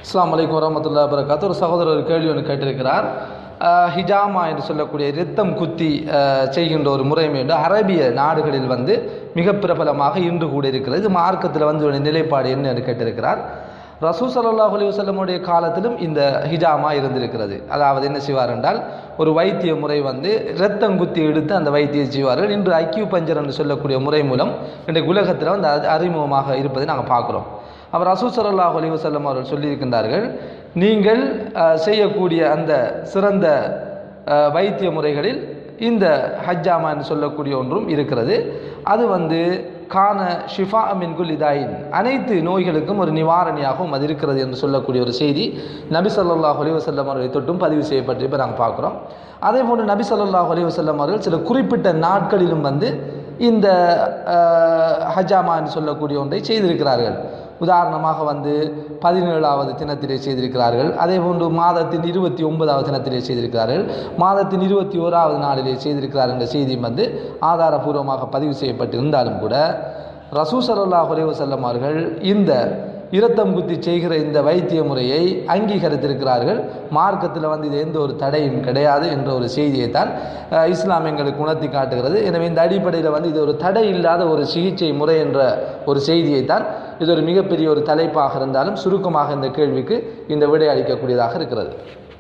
அஸ்ஸலாமு அலைக்கும் வரமத்துல்லா வரகாத்து ஒரு சகோதரர் ஒரு கேள்வி ஒன்று கேட்டிருக்கிறார் அஹ், ஹிஜாமா என்று சொல்லக்கூடிய இரத்தம் குத்தி அஹ், செய்கின்ற ஒரு முறைமையுண்டு அரபிய நாடுகளில் வந்து மிக பிரபலமாக இன்று கூட இருக்கிறது இது மார்க்கத்தில் வந்து ஒரு நிலைப்பாடு என்ன என்று கேட்டிருக்கிறார் ரசூ சல்லாஹ் அலி வசல்லமுடைய காலத்திலும் இந்த ஹிஜாமா இருந்திருக்கிறது அதாவது என்ன செய்வார் என்றால் ஒரு வைத்திய முறை வந்து இரத்தம் குத்தி எடுத்து அந்த வைத்தியம் செய்வார்கள் இன்று ஐக்கியூ பஞ்சர் என்று சொல்லக்கூடிய முறை மூலம் இன்றைக்கு உலகத்தில் வந்து அது அறிமுகமாக இருப்பதை நாங்கள் பார்க்குறோம் அவர் ரசூ சல்லாஹ் அலி வசல்லம் அவர்கள் சொல்லியிருக்கின்றார்கள் நீங்கள் அஹ், செய்யக்கூடிய அந்த சிறந்த அஹ், வைத்திய முறைகளில் இந்த ஹஜ்ஜாமா என்று சொல்லக்கூடிய ஒன்றும் இருக்கிறது அது வந்து கான ஷிஃபா மின் குல்லிதாயின் அனைத்து நோய்களுக்கும் ஒரு நிவாரணியாகவும் அது இருக்கிறது என்று சொல்லக்கூடிய ஒரு செய்தி நபி ஸல்லல்லாஹு அலைஹி வஸல்லம் அவர்களை தொட்டும் பதிவு செய்யப்பட்டு இப்போ நாங்கள் பார்க்குறோம் அதே போன்று நபி ஸல்லல்லாஹு அலைஹி வஸல்லம் அவர்கள் சில குறிப்பிட்ட நாட்களிலும் வந்து இந்த அஹ், ஹஜ்ஜாமா என்று சொல்லக்கூடிய ஒன்றை செய்திருக்கிறார்கள் உதாரணமாக வந்து பதினேழாவது தினத்திலே செய்திருக்கிறார்கள் அதே போன்று மாதத்தின் இருபத்தி ஒன்பதாவது தினத்திலே செய்திருக்கிறார்கள் மாதத்தின் இருபத்தி ஓராவது நாளிலே செய்திருக்கிறார் என்ற செய்தியும் வந்து ஆதாரபூர்வமாக பதிவு செய்யப்பட்டிருந்தாலும் கூட ரசூ ஸல்லல்லாஹு அலைஹி வஸல்லம் அவர்கள் இந்த இரத்தம் குத்தி செய்கிற இந்த வைத்திய முறையை அங்கீகரித்திருக்கிறார்கள் மார்க்கத்தில் வந்து இது எந்த ஒரு தடையும் கிடையாது என்ற ஒரு செய்தியை தான் அஹ், இஸ்லாம் எங்களுக்கு உணர்த்தி காட்டுகிறது எனவே இந்த அடிப்படையில் வந்து இது ஒரு தடை இல்லாத ஒரு சிகிச்சை முறை என்ற ஒரு செய்தியை தான் இது ஒரு மிகப்பெரிய ஒரு தலைப்பாக இருந்தாலும் சுருக்கமாக இந்த கேள்விக்கு இந்த விடை அளிக்கக்கூடியதாக இருக்கிறது